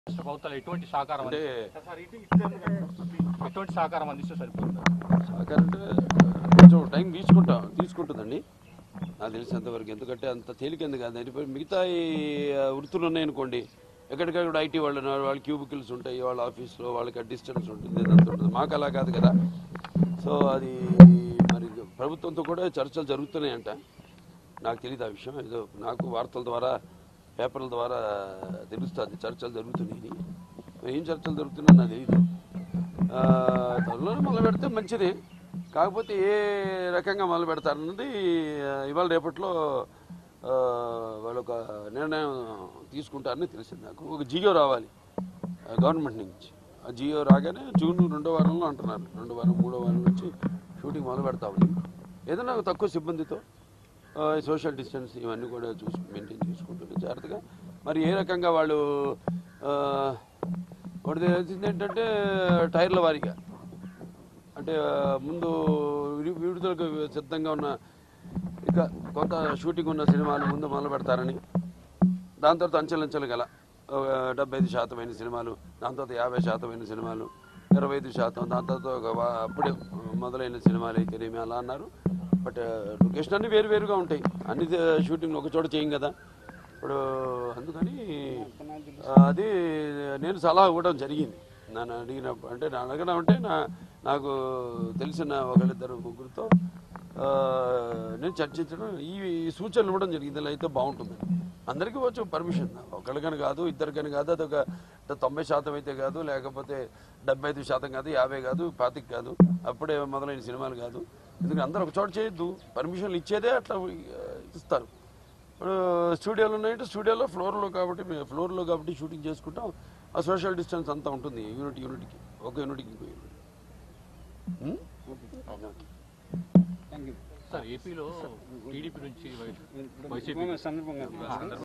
రాష్ట్ర ప్రభుత్వాలు ఎటువంటి సహకారం అంటే అందిస్తే- ఎటువంటి సహకారం అందిస్తే సరిపోతుంది సహకారం అంటే కొంచెం టైం తీసుకుంటాం తీసుకుంటుందండి నాకు తెలిసినంత వరకు ఎందుకంటే అంత తేలికంది కాదు అంటే మిగతా ఈ ఆ, వృత్తులు ఉన్నాయనుకోండి ఎక్కడికక్కడ ఐటీ వాళ్ళు ఉన్నారు, వాళ్ళ క్యూబికల్స్ ఉంటాయి వాళ్ళ ఆఫీస్లో వాళ్ళకి డిస్టెన్స్ ఉంటుంది ఇదంతా ఉంటుంది మాకు అలా కాదు కదా సో అది మరి ప్రభుత్వంతో కూడా చర్చలు జరుగుతున్నాయంట నాకు తెలియదు ఆ విషయం ఏదో నాకు వార్తల ద్వారా పేపర్ల ద్వారా తెలుస్తుంది చర్చలు జరుగుతున్నాయి మరి ఏం చర్చలు జరుగుతున్నాయో నాకు తెలియదు ఆ, త్వరలోనే మొదలు పెడితే మంచిది కాకపోతే ఏ రకంగా మొదలు పెడతారన్నది ఆ, ఇవాళ రేపట్లో ఆ, వాళ్ళు ఒక నిర్ణయం తీసుకుంటారని తెలిసింది నాకు ఒక జియో రావాలి ఆ, గవర్నమెంట్ నుంచి ఆ జియో రాగానే జూన్ రెండో వారంలో అంటున్నారు రెండో వారం మూడో వారం నుంచి షూటింగ్ మొదలు పెడతామని ఏదైనా ఒక తక్కువ సిబ్బందితో ఆ, సోషల్ డిస్టెన్స్ ఇవన్నీ కూడా చూసి మెయింటైన్ చేసుకుంటుంది జాగ్రత్తగా మరి ఏ రకంగా వాళ్ళు ఆ, ఒకటి తెలిసింది ఏంటంటే టైర్ల వారీగా అంటే ఆ, ముందు విడి- విడుదలకు సిద్ధంగా ఉన్న ఇక కొంత షూటింగ్ ఉన్న సినిమాలు ముందు మొదలు పెడతారని దాని తర్వాత అంచెలంచెలు గల ఒక డెబ్బై ఐదు శాతమైన సినిమాలు దాని తర్వాత యాభై శాతమైన సినిమాలు ఇరవై ఐదు శాతం దాని తర్వాత ఒక వా- అప్పుడే మొదలైన సినిమాలు అయితేనేమి అలా అన్నారు బట్ లొకేషన్ అన్ని వేరు వేరుగా ఉంటాయి అన్ని షూటింగ్ ఒక చోట చేయం కదా ఇప్పుడు అందుకని ఆ, అది నేను సలహా ఇవ్వడం జరిగింది నన్ను అడిగినప్పుడు అంటే నా అడగడం అంటే నా నాకు తెలిసిన ఒకళ్ళిద్దరు ముగ్గురితో ఆ, నేను చర్చించడం ఈ సూచనలు ఇవ్వడం జరిగింది ఇలా అయితే బాగుంటుంది అందరికీ వచ్చు పర్మిషన్ ఒకరికని కాదు ఇద్దరికని కాదు అదొక తొంభై శాతం అయితే కాదు లేకపోతే డెబ్బై ఐదు శాతం కాదు యాభై కాదు పాతిక కాదు అప్పుడే మొదలైన సినిమాలు కాదు ఎందుకంటే అందరూ ఒక చోట చేయొద్దు పర్మిషన్లు ఇచ్చేదే అట్లా ఆ, ఇస్తారు ఇప్పుడు స్టూడియోలు ఉన్నాయంటే స్టూడియోలో ఫ్లోర్లో కాబట్టి మేము ఫ్లోర్లో కాబట్టి షూటింగ్ చేసుకుంటాం ఆ సోషల్ డిస్టెన్స్ అంతా ఉంటుంది యూనిట్ యూనిట్కి ఒక యూనిట్కి ఇంకో యూనిట్ ఉం? సార్ ఏపీలో టీడీపీ నుంచి వై- వైసీపీ సందర్భంగా